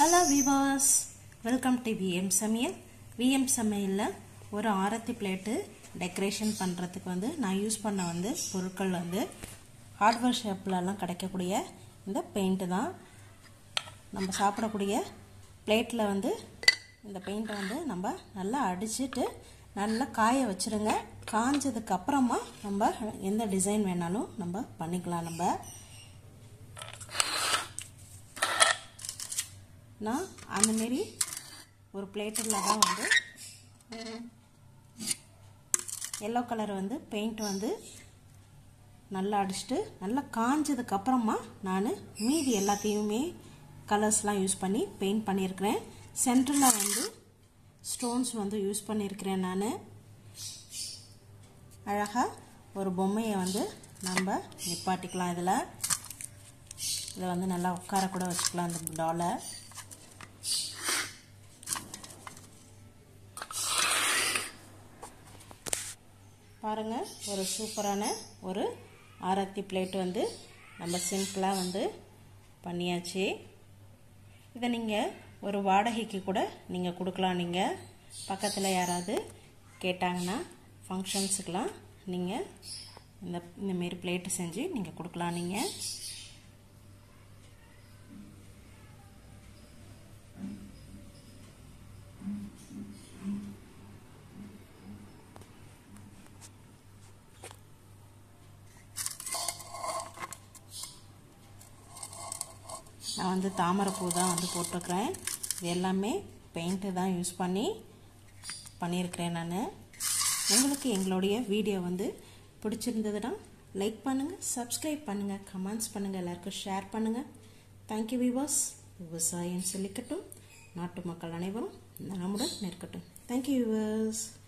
hello விவாஸ் welcome to VM சமையல் VM சமையலில் ஒரு ஆரத்தி பிளேட்டு டெக்கரேஷன் பண்ணுறதுக்கு வந்து நான் யூஸ் பண்ண வந்து பொருட்கள் வந்து ஹார்ட்வேர் ஷேப்லலாம் கிடைக்கக்கூடிய இந்த பெயிண்ட்டு தான் நம்ம சாப்பிடக்கூடிய பிளேட்டில் வந்து இந்த பெயிண்ட்டை வந்து நம்ம நல்லா அடிச்சுட்டு நல்லா காய வச்சுருங்க காஞ்சதுக்கு அப்புறமா நம்ம எந்த டிசைன் வேணாலும் நம்ம பண்ணிக்கலாம் நம்ம நான் அந்தமாரி ஒரு பிளேட்டில் தான் வந்து எல்லோ கலர் வந்து பெயிண்ட் வந்து நல்லா அடிச்சுட்டு நல்லா காஞ்சதுக்கப்புறமா நான் மீதி எல்லாத்தையுமே கலர்ஸ்லாம் யூஸ் பண்ணி பெயிண்ட் பண்ணியிருக்கிறேன் சென்டரில் வந்து ஸ்டோன்ஸ் வந்து யூஸ் பண்ணியிருக்கிறேன் நான் அழகாக ஒரு பொம்மையை வந்து நம்ம நிப்பாட்டிக்கலாம் இதில் இதை வந்து நல்லா உட்கார கூட வச்சுக்கலாம் அந்த டாலை பாருங்கள் ஒரு சூப்பரான ஒரு ஆரத்தி பிளேட் வந்து நம்ம சிம்பிளாக வந்து பண்ணியாச்சு இதை நீங்கள் ஒரு வாடகைக்கு கூட நீங்கள் கொடுக்கலாம் நீங்கள் பக்கத்தில் யாராவது கேட்டாங்கன்னா ஃபங்க்ஷன்ஸுக்கெலாம் நீங்கள் இந்த இந்தமாரி பிளேட்டு செஞ்சு நீங்கள் கொடுக்கலாம் நீங்கள் நான் வந்து தாமரைப்பூ தான் வந்து போட்டிருக்கிறேன் இது எல்லாமே பெயிண்ட்டு தான் யூஸ் பண்ணி பண்ணியிருக்கிறேன் நான் உங்களுக்கு எங்களுடைய வீடியோ வந்து பிடிச்சிருந்ததுன்னா லைக் பண்ணுங்கள் சப்ஸ்கிரைப் பண்ணுங்கள் கமெண்ட்ஸ் பண்ணுங்கள் எல்லாருக்கும் ஷேர் பண்ணுங்கள் தேங்க்யூ விவாஸ் விவசாயம் சொல்லிக்கட்டும் நாட்டு மக்கள் அனைவரும் நலமுடன் நிற்கட்டும் தேங்க்யூ விவாஸ்